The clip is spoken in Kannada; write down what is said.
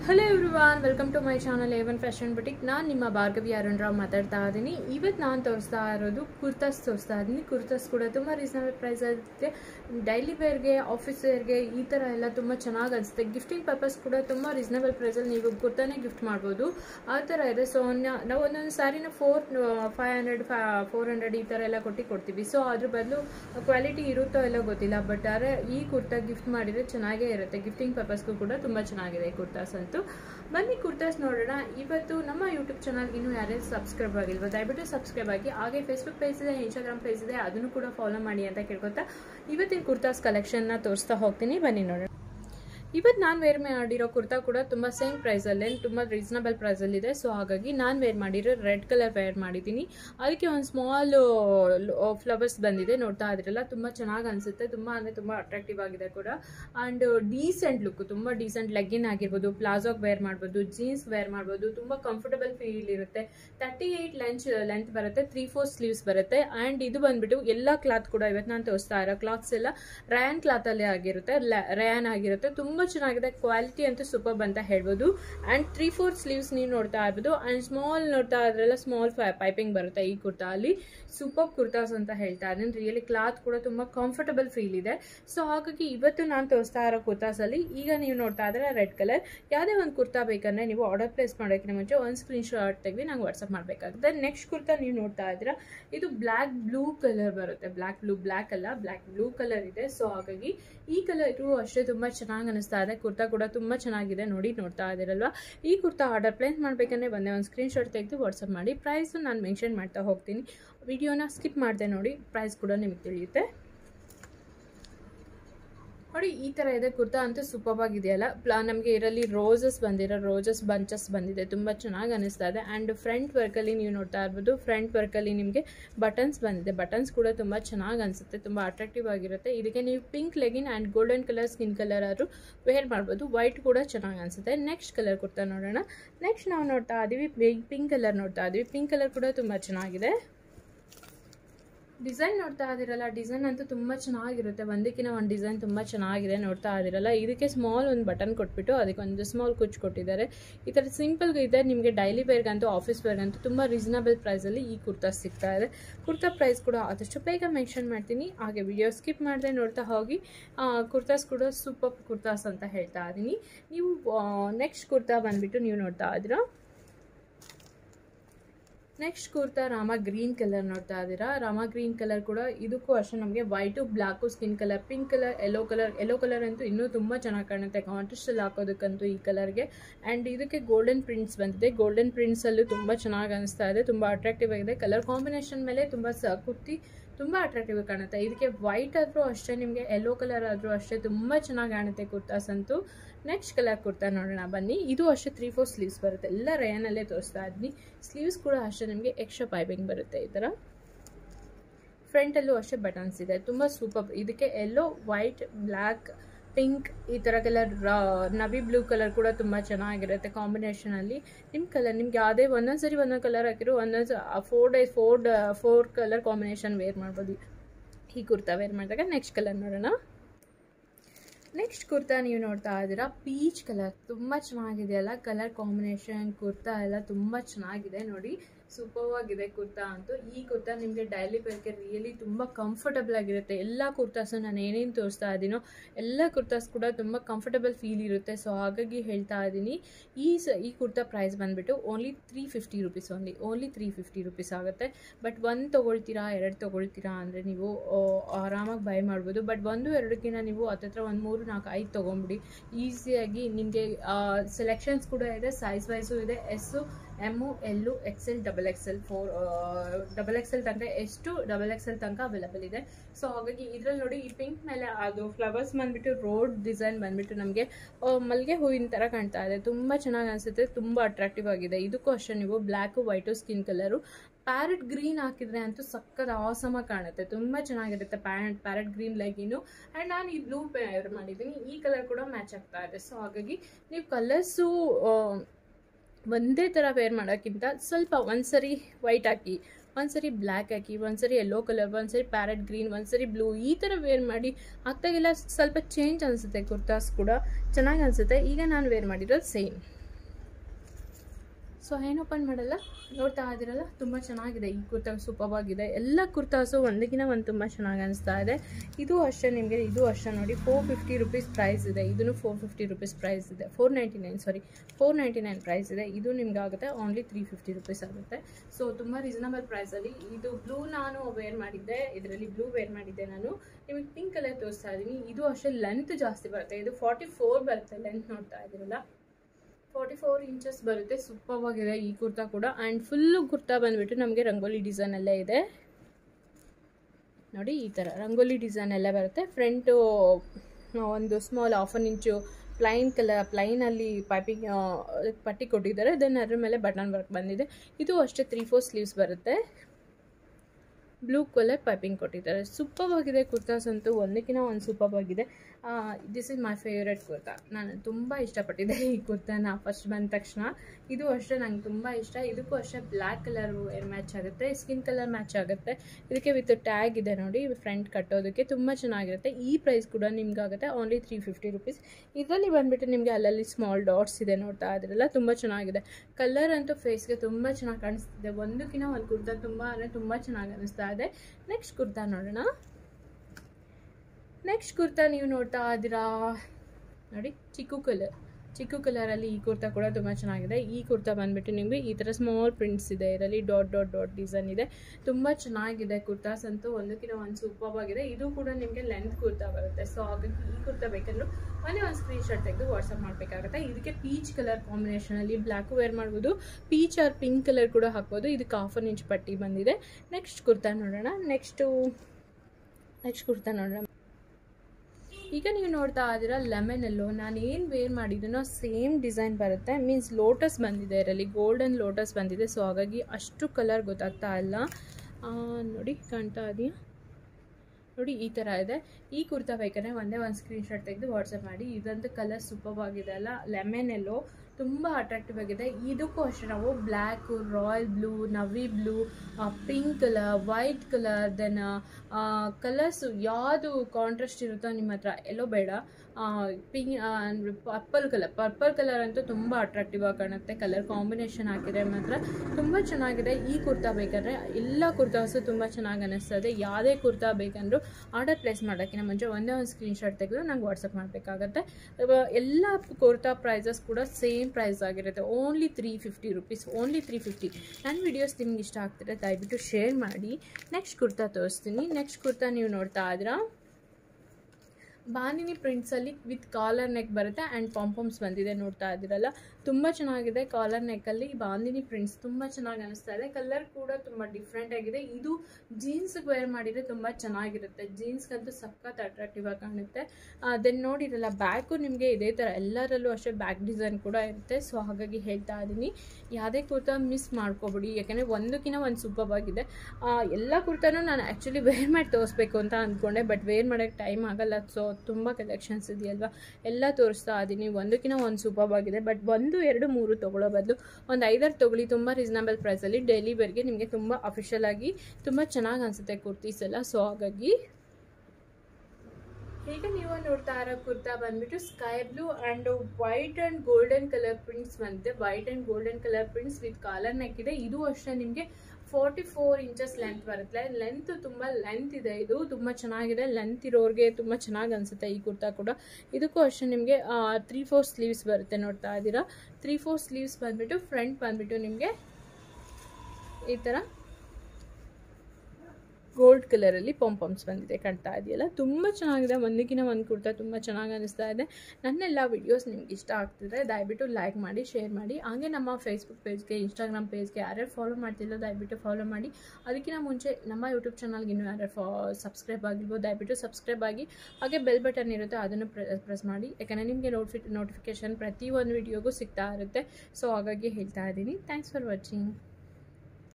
hello everyone welcome to my channel Avon fashion boutique ನಾನು ನಿಮ್ಮ ಭಾರ್ಗವಿ ಅರುಣ್ ರಾವ್ ಮಾತಾಡ್ತಾ ಇದ್ದೀನಿ ಇವತ್ತು ನಾನು ತೋರಿಸ್ತಾ ಇರೋದು ಕುರ್ತಾಸ್ ತೋರಿಸ್ತಾ ಇದ್ದೀನಿ ಕುರ್ತಾಸ್ ಕೂಡ ತುಂಬ ರೀಸನಬಲ್ ಪ್ರೈಸ್ ಆಗುತ್ತೆ ಡೈಲಿ ವೇರ್ಗೆ ಆಫೀಸ್ ವೇರ್ಗೆ ಈ ಥರ ಎಲ್ಲ ತುಂಬ ಚೆನ್ನಾಗಿ ಅನಿಸುತ್ತೆ ಗಿಫ್ಟಿಂಗ್ ಪರ್ಪಸ್ ಕೂಡ ತುಂಬ ರೀಸನಬಲ್ ಪ್ರೈಸಲ್ಲಿ ನೀವು ಕುರ್ತಾನೇ ಗಿಫ್ಟ್ ಮಾಡ್ಬೋದು ಆ ಥರ ಇದೆ ಸೊ ನಾವು ಒಂದೊಂದು ಸ್ಯಾರಿನ four five hundred four hundred ಈ ಥರ ಎಲ್ಲ ಕೊಟ್ಟು ಕೊಡ್ತೀವಿ ಸೊ ಅದ್ರ ಬದಲು ಕ್ವಾಲಿಟಿ ಇರುತ್ತೋ ಎಲ್ಲ ಗೊತ್ತಿಲ್ಲ ಬಟ್ ಆದರೆ ಈ ಕುರ್ತಾ ಗಿಫ್ಟ್ ಮಾಡಿದರೆ ಚೆನ್ನಾಗೇ ಇರುತ್ತೆ ಗಿಫ್ಟಿಂಗ್ ಪರ್ಪಸ್ಗೂ ಕೂಡ ತುಂಬ ಚೆನ್ನಾಗಿದೆ ಈ ಕುರ್ತಾಸ್ ಅಂತೂ ಬನ್ನಿ ಕುರ್ತಾಸ್ ನೋಡೋಣ ಇವತ್ತು ನಮ್ಮ ಯೂಟ್ಯೂಬ್ ಚಾನಲ್ ಇನ್ನೂ ಯಾರ್ಯಾರು ಸಬ್ಸ್ಕ್ರೈಬ್ ಆಗಿಲ್ವೋ ದಯವಿಟ್ಟು ಸಬ್ಸ್ಕ್ರೈಬ್ ಆಗಿ ಹಾಗೆ ಫೇಸ್ಬುಕ್ ಪೇಜ್ ಇದೆ ಇನ್ಸ್ಟಾಗ್ರಾಮ್ ಪೇಜ್ ಇದೆ ಅದನ್ನು ಕೂಡ ಫಾಲೋ ಮಾಡಿ ಅಂತ ಕೇಳ್ಕೊತಾ ಇವತ್ತಿನ ಕುರ್ತಾಸ್ ಕಲೆಕ್ಷನ್ನ ತೋರಿಸ್ತಾ ಹೋಗ್ತೀನಿ ಬನ್ನಿ ನೋಡೋಣ ಇವತ್ತು ನಾನು ವೇರ್ ಮಾಡಿರೋ ಕುರ್ತಾ ಕೂಡ ತುಂಬ ಸೇಮ್ ಪ್ರೈಸಲ್ಲೇ ತುಂಬ ರೀಸನಬಲ್ ಪ್ರೈಸಲ್ಲಿದೆ ಸೊ ಹಾಗಾಗಿ ನಾನು ವೇರ್ ಮಾಡಿರೋ ರೆಡ್ ಕಲರ್ ವೇರ್ ಮಾಡಿದ್ದೀನಿ ಅದಕ್ಕೆ ಒಂದು ಸ್ಮಾಲ್ ಫ್ಲವರ್ಸ್ ಬಂದಿದೆ ನೋಡ್ತಾ ಇದ್ರಲ್ಲ ತುಂಬ ಚೆನ್ನಾಗಿ ಅನಿಸುತ್ತೆ ತುಂಬ ಅಂದರೆ ತುಂಬ ಅಟ್ರಾಕ್ಟಿವ್ ಆಗಿದೆ ಕೂಡ ಆ್ಯಂಡ್ ಡೀಸೆಂಟ್ ಲುಕ್ ತುಂಬ ಡೀಸೆಂಟ್ ಲೆಗ್ಗಿನ್ ಆಗಿರ್ಬೋದು ಪ್ಲಾಜೋಗೆ ವೇರ್ ಮಾಡ್ಬೋದು ಜೀನ್ಸ್ ವೇರ್ ಮಾಡ್ಬೋದು ತುಂಬ ಕಂಫರ್ಟಬಲ್ ಫೀಲ್ ಇರುತ್ತೆ ತರ್ಟಿ ಏಯ್ಟ್ ಲೆಂಚ್ ಲೆಂತ್ ಬರುತ್ತೆ ತ್ರೀ ಫೋರ್ ಸ್ಲೀವ್ಸ್ ಬರುತ್ತೆ ಆ್ಯಂಡ್ ಇದು ಬಂದ್ಬಿಟ್ಟು ಎಲ್ಲ ಕ್ಲಾತ್ ಕೂಡ ಇವತ್ತು ನಾನು ತೋರಿಸ್ತಾ ಇರೋ ಕ್ಲಾತ್ಸ್ ಎಲ್ಲ ರಯಾನ್ ಕ್ಲಾತಲ್ಲೇ ಆಗಿರುತ್ತೆ ರಯಾನ್ ಆಗಿರುತ್ತೆ ತುಂಬ ಚೆನ್ನಾಗಿದೆ ಕ್ವಾಲಿಟಿ ಅಂತೂ ಸೂಪರ್ ಅಂತ ಹೇಳ್ಬೋದು ಆ್ಯಂಡ್ ತ್ರೀ ಫೋರ್ ಸ್ಲೀವ್ಸ್ ನೀವು ನೋಡ್ತಾ ಇರ್ಬೋದು ಆ್ಯಂಡ್ ಸ್ಮಾಲ್ ನೋಡ್ತಾ ಇದ್ರೆಲ್ಲ ಸ್ಮಾಲ್ ಪೈಪಿಂಗ್ ಬರುತ್ತೆ ಈ ಕುರ್ತಾ ಅಲ್ಲಿ ಸೂಪರ್ ಕುರ್ತಾಸ್ ಅಂತ ಹೇಳ್ತಾ ಇದ್ದೀನಿ ರಿಯಲಿ ಕ್ಲಾತ್ ಕೂಡ ತುಂಬ ಕಂಫರ್ಟಬಲ್ ಫೀಲ್ ಇದೆ ಸೊ ಹಾಗಾಗಿ ಇವತ್ತು ನಾನು ತೋರಿಸ್ತಾ ಇರೋ ಕುರ್ತಾಸಲ್ಲಿ ಈಗ ನೀವು ನೋಡ್ತಾ ಇದ್ರೆ ರೆಡ್ ಕಲರ್ ಯಾವುದೇ ಒಂದು ಕುರ್ತಾ ಬೇಕಂದ್ರೆ ನೀವು ಆರ್ಡರ್ ಪ್ಲೇಸ್ ಮಾಡೋಕ್ಕಿಂತ ಮುಂಚೆ ಒಂದು ಸ್ಕ್ರೀನ್ ಶಾಟ್ ತೆಗೆದು ನಂಗೆ ವಾಟ್ಸಪ್ ಮಾಡಬೇಕಾಗುತ್ತೆ ನೆಕ್ಸ್ಟ್ ಕುರ್ತಾ ನೀವು ನೋಡ್ತಾ ಇದ್ದೀರಾ ಇದು ಬ್ಲ್ಯಾಕ್ ಬ್ಲೂ ಕಲರ್ ಬರುತ್ತೆ ಬ್ಲ್ಯಾಕ್ ಬ್ಲೂ ಬ್ಲ್ಯಾಕ್ ಅಲ್ಲ ಬ್ಲ್ಯಾಕ್ ಬ್ಲೂ ಕಲರ್ ಇದೆ ಸೊ ಹಾಗಾಗಿ ಈ ಕಲರು ಅಷ್ಟೇ ತುಂಬ ಚೆನ್ನಾಗಿ ಅನಿಸ್ತಾ ಇದೆ ಕುರ್ತಾ ಕೂಡ ತುಂಬ ಚೆನ್ನಾಗಿದೆ ನೋಡಿ ನೋಡ್ತಾ ಇದ್ದೀರಲ್ವಾ ಈ ಕುರ್ತಾ ಆರ್ಡರ್ ಪ್ಲೇಸ್ ಮಾಡಬೇಕಂದ್ರೆ ಬಂದೆ ಒಂದು ಸ್ಕ್ರೀನ್ ಶಾಟ್ ತೆಗೆದು ವಾಟ್ಸಪ್ ಮಾಡಿ ಪ್ರೈಸು ನಾನು ಮೆನ್ಷನ್ ಮಾಡ್ತಾ ಹೋಗ್ತೀನಿ ವಿಡಿಯೋನ ಸ್ಕಿಪ್ ಮಾಡಿದೆ ನೋಡಿ ಪ್ರೈಸ್ ಕೂಡ ನಿಮಗೆ ತಿಳಿಯುತ್ತೆ ನೋಡಿ ಈ ಥರ ಇದೆ ಕುರ್ತಾ ಅಂತೂ ಸೂಪರ್ ಆಗಿದೆಯಲ್ಲ ಪ್ಲಾ ನಮಗೆ ಇದರಲ್ಲಿ ರೋಸಸ್ ಬಂದಿರೋ ರೋಸಸ್ ಬಂಚಸ್ ಬಂದಿದೆ ತುಂಬ ಚೆನ್ನಾಗಿ ಅನಿಸ್ತಾ ಇದೆ ಆ್ಯಂಡ್ ಫ್ರಂಟ್ ವರ್ಕಲ್ಲಿ ನೀವು ನೋಡ್ತಾ ಇರ್ಬೋದು ಫ್ರಂಟ್ ವರ್ಕಲ್ಲಿ ನಿಮಗೆ ಬಟನ್ಸ್ ಬಂದಿದೆ ಬಟನ್ಸ್ ಕೂಡ ತುಂಬ ಚೆನ್ನಾಗಿ ಅನಿಸುತ್ತೆ ತುಂಬ ಅಟ್ರಾಕ್ಟಿವ್ ಆಗಿರುತ್ತೆ ಇದಕ್ಕೆ ನೀವು pink legging and golden colour skin colour ಆದರೂ ವೇರ್ ಮಾಡ್ಬೋದು ವೈಟ್ ಕೂಡ ಚೆನ್ನಾಗಿ ಅನಿಸುತ್ತೆ ನೆಕ್ಸ್ಟ್ ಕಲರ್ ಕುರ್ತಾ ನೋಡೋಣ ನೆಕ್ಸ್ಟ್ ನಾವು ನೋಡ್ತಾ ಇದ್ದೀವಿ ಪಿಂಕ್ ಕಲರ್ ನೋಡ್ತಾ ಇದ್ದೀವಿ ಪಿಂಕ್ ಕಲರ್ ಕೂಡ ತುಂಬ ಚೆನ್ನಾಗಿದೆ ಡಿಸೈನ್ ನೋಡ್ತಾ ಇದ್ದೀರಲ್ಲ ಡಿಸೈನ್ ಅಂತೂ ತುಂಬ ಚೆನ್ನಾಗಿರುತ್ತೆ ಒಂದಕ್ಕಿಂತ ಒಂದು ಡಿಸೈನ್ ತುಂಬ ಚೆನ್ನಾಗಿದೆ ನೋಡ್ತಾ ಇದ್ದೀರಲ್ಲ ಇದಕ್ಕೆ ಸ್ಮಾಲ್ ಒಂದು ಬಟನ್ ಕೊಟ್ಬಿಟ್ಟು ಅದಕ್ಕೆ ಒಂದು ಸ್ಮಾಲ್ ಕುಚ್ ಕೊಟ್ಟಿದ್ದಾರೆ ಈ ಥರ ಸಿಂಪಲ್ ಇದೆ ನಿಮಗೆ ಡೈಲಿ ವೇರ್ಗಂತೂ ಆಫೀಸ್ ವೇರ್ಗಂತೂ ತುಂಬ ರೀಸನಬಲ್ ಪ್ರೈಸಲ್ಲಿ ಈ ಕುರ್ತಾ ಸಿಗ್ತಾ ಇದೆ ಕುರ್ತಾ ಪ್ರೈಸ್ ಕೂಡ ಆದಷ್ಟು ಬೇಗ ಮೆನ್ಷನ್ ಮಾಡ್ತೀನಿ ಹಾಗೆ ವಿಡಿಯೋ ಸ್ಕಿಪ್ ಮಾಡದೆ ನೋಡ್ತಾ ಹೋಗಿ ಕುರ್ತಾಸ್ ಕೂಡ ಸೂಪರ್ ಕುರ್ತಾಸ್ ಅಂತ ಹೇಳ್ತಾ ಇದ್ದೀನಿ ನೀವು ನೆಕ್ಸ್ಟ್ ಕುರ್ತಾ ಬಂದುಬಿಟ್ಟು ನೀವು ನೋಡ್ತಾ ಇದ್ದೀರಾ next kurta rama green colour ನೋಡ್ತಾ ಇದ್ದೀರಾ ರಾಮ ಗ್ರೀನ್ ಕಲರ್ ಕೂಡ ಇದಕ್ಕೂ ಅಷ್ಟೇ ನಮಗೆ white black skin colour pink colour yellow colour yellow colour ಅಂತೂ ಇನ್ನೂ ತುಂಬ ಚೆನ್ನಾಗಿ ಕಾಣುತ್ತೆ ಕಾಂಟ್ರಾಸ್ಟಲ್ಲಿ ಹಾಕೋದಕ್ಕಂತೂ ಈ ಕಲರ್ಗೆ ಆ್ಯಂಡ್ ಇದಕ್ಕೆ ಗೋಲ್ಡನ್ ಪ್ರಿಂಟ್ಸ್ ಬಂದಿದೆ ಗೋಲ್ಡನ್ ಪ್ರಿಂಟ್ಸಲ್ಲೂ ತುಂಬ ಚೆನ್ನಾಗಿ ಅನಿಸ್ತಾ ಇದೆ ತುಂಬ ಅಟ್ರಾಕ್ಟಿವ್ ಆಗಿದೆ ಕಲರ್ ಕಾಂಬಿನೇಷನ್ ಮೇಲೆ ತುಂಬ ಸ ಕುರ್ತಿ ತುಂಬ ಅಟ್ರಾಕ್ಟಿವ್ ಕಾಣುತ್ತೆ ಇದಕ್ಕೆ ವೈಟ್ ಆದರೂ ಅಷ್ಟೇ ನಿಮಗೆ ಯೆಲ್ಲೋ ಕಲರ್ ಆದರೂ ಅಷ್ಟೇ ತುಂಬ ಚೆನ್ನಾಗಿ ಕಾಣುತ್ತೆ ಕುರ್ತಾಸ್ ಅಂತೂ ನೆಕ್ಸ್ಟ್ ಕಲರ್ ಕುರ್ತಾ ನೋಡೋಣ ಬನ್ನಿ ಇದು ಅಷ್ಟೇ ತ್ರೀ ಫೋರ್ ಸ್ಲೀವ್ಸ್ ಬರುತ್ತೆ ಎಲ್ಲ ರೇಯನಲ್ಲೇ ತೋರಿಸ್ತಾ ಇದ್ದೀನಿ ಸ್ಲೀವ್ಸ್ ಕೂಡ ಅಷ್ಟೇ ನಿಮಗೆ ಎಕ್ಸ್ಟ್ರಾ ಪೈಪಿಂಗ್ ಬರುತ್ತೆ ಈ ಥರ ಫ್ರಂಟಲ್ಲೂ ಅಷ್ಟೇ ಬಟನ್ಸ್ ಇದೆ ತುಂಬ ಸೂಪರ್ ಇದಕ್ಕೆ ಎಲ್ಲೋ ವೈಟ್ ಬ್ಲ್ಯಾಕ್ ಪಿಂಕ್ ಈ ಥರ ಕಲರ್ ನವಿ ಬ್ಲೂ ಕಲರ್ ಕೂಡ ತುಂಬ ಚೆನ್ನಾಗಿರುತ್ತೆ ಕಾಂಬಿನೇಷನಲ್ಲಿ ನಿಮ್ಮ ಕಲರ್ ನಿಮ್ಗೆ ಯಾವುದೇ ಒಂದೊಂದು ಸರಿ ಒಂದೊಂದು ಕಲರ್ ಹಾಕಿರೋ ಒಂದೊಂದು four days four four colour combination wear ಮಾಡ್ಬೋದು ಈ ಕುರ್ತಾ ವೇರ್ ಮಾಡಿದಾಗ ನೆಕ್ಸ್ಟ್ ಕಲರ್ ನೋಡೋಣ ನೆಕ್ಸ್ಟ್ ಕುರ್ತಾ ನೀವು ನೋಡ್ತಾ ಇದ್ದೀರಾ ಪೀಚ್ ಕಲರ್ ತುಂಬ ಚೆನ್ನಾಗಿದೆಯಲ್ಲ ಕಲರ್ ಕಾಂಬಿನೇಷನ್ ಕುರ್ತಾ ಎಲ್ಲ ತುಂಬ ಚೆನ್ನಾಗಿದೆ ನೋಡಿ ಸೂಪರ್ ಆಗಿದೆ ಕುರ್ತಾ ಅಂತೂ ಈ ಕುರ್ತಾ ನಿಮಗೆ ಡೈಲಿ ವೇರ್ಗೆ ರಿಯಲಿ ತುಂಬ ಕಂಫರ್ಟಬಲ್ ಆಗಿರುತ್ತೆ ಎಲ್ಲ ಕುರ್ತಾಸು ನಾನು ಏನೇನು ತೋರಿಸ್ತಾ ಇದ್ದೀನೋ ಎಲ್ಲ ಕುರ್ತಾಸ್ ಕೂಡ ತುಂಬ ಕಂಫರ್ಟಬಲ್ ಫೀಲ್ ಇರುತ್ತೆ ಸೊ ಹಾಗಾಗಿ ಹೇಳ್ತಾ ಇದ್ದೀನಿ ಈ ಸ ಈ ಕುರ್ತಾ ಪ್ರೈಸ್ ಬಂದುಬಿಟ್ಟು only three fifty rupees only only three fifty rupees ಆಗುತ್ತೆ ಬಟ್ ಒಂದು ತೊಗೊಳ್ತೀರಾ ಎರಡು ತೊಗೊಳ್ತೀರಾ ಅಂದರೆ ನೀವು ಆರಾಮಾಗಿ ಬೈ ಮಾಡ್ಬೋದು ಬಟ್ ಒಂದು ಎರಡಕ್ಕಿಂತ ನೀವು ಹತ್ತತ್ರ ಒಂದು ಮೂರು ನಾಲ್ಕು ಐದು ತೊಗೊಂಬಿಡಿ ಈಸಿಯಾಗಿ ನಿಮಗೆ ಸೆಲೆಕ್ಷನ್ಸ್ ಕೂಡ ಇದೆ ಸೈಜ್ ವೈಸು ಇದೆ S M L XL double XL four double XL ತನಕ ಎಷ್ಟು ಡಬಲ್ ಎಕ್ಸೆಲ್ ತನಕ ಅವೈಲಬಲ್ ಇದೆ ಸೊ ಹಾಗಾಗಿ ಇದರಲ್ಲಿ ನೋಡಿ ಈ ಪಿಂಕ್ ಮೇಲೆ ಅದು ಫ್ಲವರ್ಸ್ ಬಂದುಬಿಟ್ಟು ರೋಡ್ ಡಿಸೈನ್ ಬಂದುಬಿಟ್ಟು ನಮಗೆ ಮಲ್ಲಿಗೆ ಹೂವಿನ ಥರ ಕಾಣ್ತಾ ಇದೆ ತುಂಬ ಚೆನ್ನಾಗಿ ಅನಿಸುತ್ತೆ ತುಂಬ ಅಟ್ರಾಕ್ಟಿವ್ ಆಗಿದೆ ಇದಕ್ಕೂ ಅಷ್ಟೇ ನೀವು black white skin colour parrot green ಹಾಕಿದ್ರೆ ಅಂತೂ ಸಕ್ಕದ ಆಸಮಾಗಿ ಕಾಣುತ್ತೆ ತುಂಬ ಚೆನ್ನಾಗಿರುತ್ತೆ parrot parrot green legging and ನಾನು ಈ ಬ್ಲೂ ಪೇರ್ ಮಾಡಿದ್ದೀನಿ ಈ ಕಲರ್ ಕೂಡ ಮ್ಯಾಚ್ ಆಗ್ತಾ ಇದೆ ಸೊ ಹಾಗಾಗಿ ನೀವು ಕಲರ್ಸು ಒಂದೇ ಥರ ವೇರ್ ಮಾಡೋಕ್ಕಿಂತ ಸ್ವಲ್ಪ ಒಂದ್ಸರಿ ವೈಟ್ ಹಾಕಿ ಒಂದ್ಸರಿ ಬ್ಲ್ಯಾಕ್ ಹಾಕಿ ಒಂದ್ಸರಿ ಯೆಲ್ಲೋ ಕಲರ್ ಒಂದ್ಸರಿ ಪ್ಯಾರೆಟ್ ಗ್ರೀನ್ ಒಂದ್ಸರಿ ಬ್ಲೂ ಈ ಥರ ವೇರ್ ಮಾಡಿ ಹಾಕ್ದಾಗೆಲ್ಲ ಸ್ವಲ್ಪ ಚೇಂಜ್ ಅನಿಸುತ್ತೆ ಕುರ್ತಾಸ್ ಕೂಡ ಚೆನ್ನಾಗಿ ಅನಿಸುತ್ತೆ ಈಗ ನಾನು ವೇರ್ ಮಾಡಿರೋದು ಸೇಮ್ ಸೊ ಏನು ಓಪನ್ ಮಾಡಲ್ಲ ನೋಡ್ತಾ ಇದ್ದೀರಲ್ಲ ತುಂಬ ಚೆನ್ನಾಗಿದೆ ಈ ಕುರ್ತಾ ಸೂಪರ್ವಾಗಿದೆ ಎಲ್ಲ ಕುರ್ತಾಸು ಒಂದಕ್ಕಿಂತ ಒಂದು ತುಂಬ ಚೆನ್ನಾಗಿ ಅನಿಸ್ತಾ ಇದೆ ಇದು ಅಷ್ಟೇ ನಿಮಗೆ ಇದು ಅಷ್ಟೇ ನೋಡಿ ಫೋರ್ ಫಿಫ್ಟಿ ರುಪೀಸ್ ಪ್ರೈಸ್ ಇದೆ ಇದೂ ಫೋರ್ ಫಿಫ್ಟಿ ರುಪೀಸ್ ಪ್ರೈಸ್ ಇದೆ four ninety nine sorry four ninety nine price ಇದೆ ಇದು ನಿಮ್ಗೆ ಆಗುತ್ತೆ ಓನ್ಲಿ ತ್ರೀ ಫಿಫ್ಟಿ ರುಪೀಸ್ ಆಗುತ್ತೆ ಸೊ ತುಂಬ ರೀಸನಬಲ್ ಪ್ರೈಸಲ್ಲಿ ಇದು ಬ್ಲೂ ನಾನು ವೇರ್ ಮಾಡಿದ್ದೆ ಇದರಲ್ಲಿ ಬ್ಲೂ ವೇರ್ ಮಾಡಿದ್ದೆ ನಾನು ನಿಮಗೆ ಪಿಂಕ್ ಕಲರ್ ತೋರಿಸ್ತಾ ಇದ್ದೀನಿ ಇದು ಅಷ್ಟೇ ಲೆಂತ್ ಜಾಸ್ತಿ ಬರುತ್ತೆ ಇದು ಫಾರ್ಟಿ ಫೋರ್ ಬರುತ್ತೆ ಲೆಂತ್ ನೋಡ್ತಾ ಇದ್ದೀರಲ್ಲ ಫಾರ್ಟಿ ಫೋರ್ ಇಂಚಸ್ ಬರುತ್ತೆ ಸೂಪರ್ವಾಗಿದೆ ಈ ಕುರ್ತಾ ಕೂಡ ಆ್ಯಂಡ್ ಫುಲ್ಲು ಕುರ್ತಾ ಬಂದುಬಿಟ್ಟು ನಮಗೆ ರಂಗೋಲಿ ಡಿಸೈನ್ ಎಲ್ಲ ಇದೆ ನೋಡಿ ಈ ಥರ ರಂಗೋಲಿ ಡಿಸೈನ್ ಎಲ್ಲ ಬರುತ್ತೆ ಫ್ರಂಟು ಒಂದು small half an inch plain colour ಪ್ಲೈನಲ್ಲಿ ಪೈಪಿಂಗ್ ಪಟ್ಟಿ ಕೊಟ್ಟಿದ್ದಾರೆ ದೆನ್ ಅದ್ರ ಮೇಲೆ ಬಟನ್ ವರ್ಕ್ ಬಂದಿದೆ ಇದು ಅಷ್ಟೇ ತ್ರೀ ಫೋರ್ ಸ್ಲೀವ್ಸ್ ಬರುತ್ತೆ ಬ್ಲೂ ಕಲರ್ ಪೈಪಿಂಗ್ ಕೊಟ್ಟಿದ್ದಾರೆ ಸೂಪರ್ವಾಗಿದೆ ಕುರ್ತಾಸ್ ಅಂತೂ ಒಂದಕ್ಕಿಂತ ಒಂದು ಸೂಪರ್ವಾಗಿದೆ this is my favourite kurta ನಾನು ತುಂಬ ಇಷ್ಟಪಟ್ಟಿದ್ದೆ ಈ ಕುರ್ತಾನ ಫಸ್ಟ್ ಬಂದ ತಕ್ಷಣ ಇದು ಅಷ್ಟೇ ನಂಗೆ ತುಂಬ ಇಷ್ಟ ಇದಕ್ಕೂ ಅಷ್ಟೇ ಬ್ಲ್ಯಾಕ್ ಕಲರ್ ಏರ್ ಮ್ಯಾಚ್ ಆಗುತ್ತೆ ಸ್ಕಿನ್ ಕಲರ್ ಮ್ಯಾಚ್ ಆಗುತ್ತೆ ಇದಕ್ಕೆ ವಿತ್ ಟ್ಯಾಗ್ ಇದೆ ನೋಡಿ ಫ್ರಂಟ್ ಕಟ್ಟೋದಕ್ಕೆ ತುಂಬ ಚೆನ್ನಾಗಿರುತ್ತೆ ಈ ಪ್ರೈಸ್ ಕೂಡ ನಿಮ್ಗೆ ಆಗುತ್ತೆ ಓನ್ಲಿ ತ್ರೀ ಫಿಫ್ಟಿ ರುಪೀಸ್ ಇದರಲ್ಲಿ ಬಂದುಬಿಟ್ಟು ನಿಮಗೆ ಅಲ್ಲಲ್ಲಿ ಸ್ಮಾಲ್ ಡಾಟ್ಸ್ ಇದೆ ನೋಡ್ತಾ ಇದ್ರಲ್ಲ ತುಂಬ ಚೆನ್ನಾಗಿದೆ ಕಲರ್ ಅಂತೂ ಫೇಸ್ಗೆ ತುಂಬ ಚೆನ್ನಾಗಿ ಕಾಣಿಸ್ತಿದೆ ಒಂದಕ್ಕಿಂತ ಒಂದು ಕುರ್ತಾ ತುಂಬ ಅಂದರೆ ತುಂಬ ಚೆನ್ನಾಗಿ ಅನಿಸ್ತಾ ಇದೆ ನೆಕ್ಸ್ಟ್ ಕುರ್ತಾ ನೋಡೋಣ ನೆಕ್ಸ್ಟ್ ಕುರ್ತಾ ನೀವು ನೋಡ್ತಾ ಇದ್ದೀರಾ ನೋಡಿ ಚಿಕ್ಕು ಕಲರ್ ಚಿಕ್ಕು ಕಲರಲ್ಲಿ ಈ ಕುರ್ತಾ ಕೂಡ ತುಂಬ ಚೆನ್ನಾಗಿದೆ ಈ ಕುರ್ತಾ ಬಂದುಬಿಟ್ಟು ನಿಮಗೆ ಈ ಥರ ಸ್ಮಾಲ್ ಪ್ರಿಂಟ್ಸ್ ಇದೆ ಇದರಲ್ಲಿ ಡಾಟ್ ಡಾಟ್ ಡಾಟ್ ಡಿಸೈನ್ ಇದೆ ತುಂಬ ಚೆನ್ನಾಗಿದೆ ಕುರ್ತಾಸ್ ಅಂತೂ ಒಂದಕ್ಕಿಂತ ಒಂದು ಸೂಪರ್ವಾಗಿದೆ ಇದು ಕೂಡ ನಿಮಗೆ ಲೆಂತ್ ಕುರ್ತಾ ಬರುತ್ತೆ ಸೊ ಹಾಗಾಗಿ ಈ ಕುರ್ತಾ ಬೇಕಂದ್ರೂ ಒಂದೇ ಒಂದು ಸ್ಕ್ರೀನ್ ಶಾಟ್ ತೆಗೆದು ವಾಟ್ಸಪ್ ಮಾಡಬೇಕಾಗುತ್ತೆ ಇದಕ್ಕೆ ಪೀಚ್ ಕಲರ್ ಕಾಂಬಿನೇಷನಲ್ಲಿ ಬ್ಲ್ಯಾಕು ವೇರ್ ಮಾಡ್ಬೋದು ಪೀಚ್ ಆರ್ ಪಿಂಕ್ ಕಲರ್ ಕೂಡ ಹಾಕ್ಬೋದು ಇದಕ್ಕೆ ಹಾಫ್ ಅನ್ ಇಂಚ್ ಪಟ್ಟಿ ಬಂದಿದೆ ನೆಕ್ಸ್ಟ್ ಕುರ್ತಾ ನೋಡೋಣ ನೆಕ್ಸ್ಟು ನೆಕ್ಸ್ಟ್ ಕುರ್ತಾ ನೋಡೋಣ ಈಗ ನೀವು ನೋಡ್ತಾ ಇದ್ದೀರಾ ಲೆಮನಲ್ಲೂ ನಾನು ಏನು ವೇರ್ ಮಾಡಿದ್ದೀನೋ ಸೇಮ್ ಡಿಸೈನ್ ಬರುತ್ತೆ ಮೀನ್ಸ್ ಲೋಟಸ್ ಬಂದಿದೆ ಇದರಲ್ಲಿ ಗೋಲ್ಡನ್ ಲೋಟಸ್ ಬಂದಿದೆ ಸೊ ಹಾಗಾಗಿ ಅಷ್ಟು ಕಲರ್ ಗೊತ್ತಾಗ್ತಾ ಇಲ್ಲ ನೋಡಿ ಕಾಣ್ತಾ ಇದೆಯಾ ನೋಡಿ ಈ ಥರ ಇದೆ ಈ ಕುರ್ತಾ ಬೇಕಾದ್ರೆ ಒಂದೇ ಒಂದು ಸ್ಕ್ರೀನ್ಶಾಟ್ ತೆಗೆದು ವಾಟ್ಸಪ್ ಮಾಡಿ ಇದಂತೂ ಕಲರ್ ಸೂಪರ್ ಆಗಿದೆ ಅಲ್ಲ ಲೆಮನೆಲ್ಲೋ ತುಂಬ ಅಟ್ರಾಕ್ಟಿವ್ ಆಗಿದೆ ಇದಕ್ಕೂ ಅಷ್ಟೇ ನಾವು black royal blue navy blue pink colour white colour then colours ಯಾವುದು ಕಾಂಟ್ರಾಸ್ಟ್ ಇರುತ್ತೋ ನಿಮ್ಮ ಹತ್ರ ಎಲ್ಲೋ ಬೇಡ pink purple colour purple colour ಅಂತೂ ತುಂಬ ಅಟ್ರಾಕ್ಟಿವ್ ಆಗಿ ಕಾಣುತ್ತೆ ಕಲರ್ ಕಾಂಬಿನೇಷನ್ ಹಾಕಿದ್ರೆ ಮಾತ್ರ ತುಂಬ ಚೆನ್ನಾಗಿದೆ ಈ ಕುರ್ತಾ ಬೇಕಾದ್ರೆ ಎಲ್ಲ ಕುರ್ತಾಸು ತುಂಬ ಚೆನ್ನಾಗಿ ಅನ್ನಿಸ್ತದೆ ಯಾವುದೇ ಕುರ್ತಾ ಬೇಕಂದ್ರೂ ಆರ್ಡರ್ ಪ್ಲೇಸ್ ಮಾಡೋಕ್ಕಿಂತ ಮುಂಚೆ ಒಂದೇ ಒಂದು ಸ್ಕ್ರೀನ್ಶಾಟ್ ತೆಗೆದು ನಂಗೆ ವಾಟ್ಸಪ್ ಮಾಡಬೇಕಾಗತ್ತೆ ಎಲ್ಲ ಕುರ್ತಾ ಪ್ರೈಸಸ್ ಕೂಡ ಸೇಮ್ ಪ್ರೈಸ್ ಆಗಿರುತ್ತೆ only three fifty rupees only three fifty ನನ್ನ ವಿಡಿಯೋಸ್ ನಿಮ್ಗೆ ಇಷ್ಟ ಆಗ್ತಿದೆ ದಯವಿಟ್ಟು ಶೇರ್ ಮಾಡಿ ನೆಕ್ಸ್ಟ್ ಕುರ್ತಾ ತೋರಿಸ್ತೀನಿ ನೆಕ್ಸ್ಟ್ ಕುರ್ತಾ ನೀವು ನೋಡ್ತಾ ಇದ್ದೀರಾ ಬಾನಿನಿ ಪ್ರಿಂಟ್ಸಲ್ಲಿ ವಿತ್ ಕಾಲರ್ ನೆಕ್ ಬರುತ್ತೆ ಆ್ಯಂಡ್ ಪಾಂಪಮ್ಸ್ ಬಂದಿದೆ ನೋಡ್ತಾ ಇದ್ದೀರಲ್ಲ ತುಂಬ ಚೆನ್ನಾಗಿದೆ ಕಾಲರ್ ನೆಕ್ಕಲ್ಲಿ ಬಾಂದಿನಿ ಪ್ರಿಂಟ್ಸ್ ತುಂಬ ಚೆನ್ನಾಗಿ ಅನಿಸ್ತಾ ಇದೆ ಕಲರ್ ಕೂಡ ತುಂಬ ಡಿಫ್ರೆಂಟ್ ಆಗಿದೆ ಇದು ಜೀನ್ಸ್ಗೆ ವೇರ್ ಮಾಡಿದರೆ ತುಂಬ ಚೆನ್ನಾಗಿರುತ್ತೆ ಜೀನ್ಸ್ಗಂತೂ ಸಖತ್ ಅಟ್ರಾಕ್ಟಿವ್ ಆಗಿ ಕಾಣುತ್ತೆ ದೆನ್ ನೋಡಿರಲ್ಲ ಬ್ಯಾಕು ನಿಮಗೆ ಇದೇ ಥರ ಎಲ್ಲರಲ್ಲೂ ಅಷ್ಟೇ ಬ್ಯಾಕ್ ಡಿಸೈನ್ ಕೂಡ ಇರುತ್ತೆ ಸೊ ಹಾಗಾಗಿ ಹೇಳ್ತಾ ಇದ್ದೀನಿ ಯಾವುದೇ ಕುರ್ತಾ ಮಿಸ್ ಮಾಡ್ಕೊಬಿಡಿ ಯಾಕೆಂದರೆ ಒಂದಕ್ಕಿಂತ ಒಂದು ಸೂಪರ್ ಆಗಿದೆ ಎಲ್ಲ ಕುರ್ತಾನೂ ನಾನು ಆ್ಯಕ್ಚುಲಿ ವೇರ್ ಮಾಡಿ ತೋರಿಸ್ಬೇಕು ಅಂತ ಅಂದ್ಕೊಂಡೆ ಬಟ್ ವೇರ್ ಮಾಡೋಕ್ಕೆ ಟೈಮ್ ಆಗಲ್ಲ ಸೊ ತುಂಬ ಕಲೆಕ್ಷನ್ಸ್ ಇದೆಯಲ್ವಾ ಎಲ್ಲ ತೋರಿಸ್ತಾ ಇದ್ದೀನಿ ಒಂದಕ್ಕಿಂತ ಒಂದು ಸೂಪರ್ ಆಗಿದೆ ಬಟ್ ಒಂದು ಎರಡು ಮೂರು ತೊಗೊಳ್ಳೋ ಬದಲು ಒಂದು ಐದಾರು ತೊಗೊಳ್ಳಿ ತುಂಬ ರೀಸನಬಲ್ ಪ್ರೈಸಲ್ಲಿ ಡೈಲಿ ವೇರ್ಗೆ ನಿಮಗೆ ತುಂಬ ಅಫಿಷಿಯಲ್ ಆಗಿ ತುಂಬ ಚೆನ್ನಾಗಿ ಅನಿಸುತ್ತೆ ಕುರ್ತೀಸ್ ಎಲ್ಲ ಸೊ ಹಾಗಾಗಿ ಈಗ ನೀವು ನೋಡ್ತಾ ಇರೋ ಕುರ್ತಾ ಬಂದ್ಬಿಟ್ಟು sky blue and white and golden colour prints ಬಂದಿದೆ white and golden colour prints with collar neck ಇದೆ ಇದು ಅಷ್ಟೇ ನಿಮಗೆ ಫೋರ್ಟಿ ಫೋರ್ ಇಂಚಸ್ ಲೆಂತ್ ಬರುತ್ತೆ ಲೆಂತ್ ತುಂಬ ಲೆಂತ್ ಇದೆ ಇದು ತುಂಬ ಚೆನ್ನಾಗಿದೆ ಲೆಂತ್ ಇರೋರಿಗೆ ತುಂಬ ಚೆನ್ನಾಗಿ ಅನಿಸುತ್ತೆ ಈ ಕುರ್ತಾ ಕೂಡ ಇದಕ್ಕೂ ಅಷ್ಟೇ ನಿಮಗೆ ತ್ರೀ ಫೋರ್ ಸ್ಲೀವ್ಸ್ ಬರುತ್ತೆ ನೋಡ್ತಾ ಇದ್ದೀರಾ ತ್ರೀ ಫೋರ್ ಸ್ಲೀವ್ಸ್ ಬಂದುಬಿಟ್ಟು ಫ್ರಂಟ್ ಬಂದುಬಿಟ್ಟು ನಿಮಗೆ ಈ ಥರ ಗೋಲ್ಡ್ ಕಲರಲ್ಲಿ ಪಂಪಮ್ಸ್ ಬಂದಿದೆ ಕಾಣ್ತಾ ಇದೆಯಲ್ಲ ತುಂಬ ಚೆನ್ನಾಗಿದೆ ಒಂದಕ್ಕಿಂತ ಒಂದು ಕುರ್ತಾ ತುಂಬ ಚೆನ್ನಾಗಿ ಅನಿಸ್ತಾ ಇದೆ ನನ್ನೆಲ್ಲ ವಿಡಿಯೋಸ್ ನಿಮ್ಗೆ ಇಷ್ಟ ಆಗ್ತಿದ್ರೆ ದಯವಿಟ್ಟು ಲೈಕ್ ಮಾಡಿ ಶೇರ್ ಮಾಡಿ ಹಾಗೆ ನಮ್ಮ ಫೇಸ್ಬುಕ್ ಪೇಜ್ಗೆ ಇನ್ಸ್ಟಾಗ್ರಾಮ್ ಪೇಜ್ಗೆ ಯಾರ್ಯಾರು ಫಾಲೋ ಮಾಡ್ತಿಲ್ಲ ದಯವಿಟ್ಟು ಫಾಲೋ ಮಾಡಿ ಅದಕ್ಕಿಂತ ಮುಂಚೆ ನಮ್ಮ ಯೂಟ್ಯೂಬ್ ಚಾನಲ್ಗೆ ಇನ್ನೂ ಯಾರ್ಯಾರು ಫಾ ಸಬ್ಸ್ಕ್ರೈಬ್ ಆಗಿರ್ಬೋದು ದಯವಿಟ್ಟು ಸಬ್ಸ್ಕ್ರೈಬ್ ಆಗಿ ಹಾಗೆ ಬೆಲ್ ಬಟನ್ ಇರುತ್ತೆ ಅದನ್ನು ಪ್ರೆಸ್ ಮಾಡಿ ಯಾಕಂದರೆ ನಿಮಗೆ ನೋಟಿಫಿ ನೋಟಿಫಿಕೇಶನ್ ಪ್ರತಿ ಒಂದು ವಿಡಿಯೋಗೂ ಸಿಗ್ತಾ ಇರುತ್ತೆ ಸೊ ಹಾಗಾಗಿ ಹೇಳ್ತಾ ಇದ್ದೀನಿ ಥ್ಯಾಂಕ್ಸ್ ಫಾರ್ ವಾಚಿಂಗ್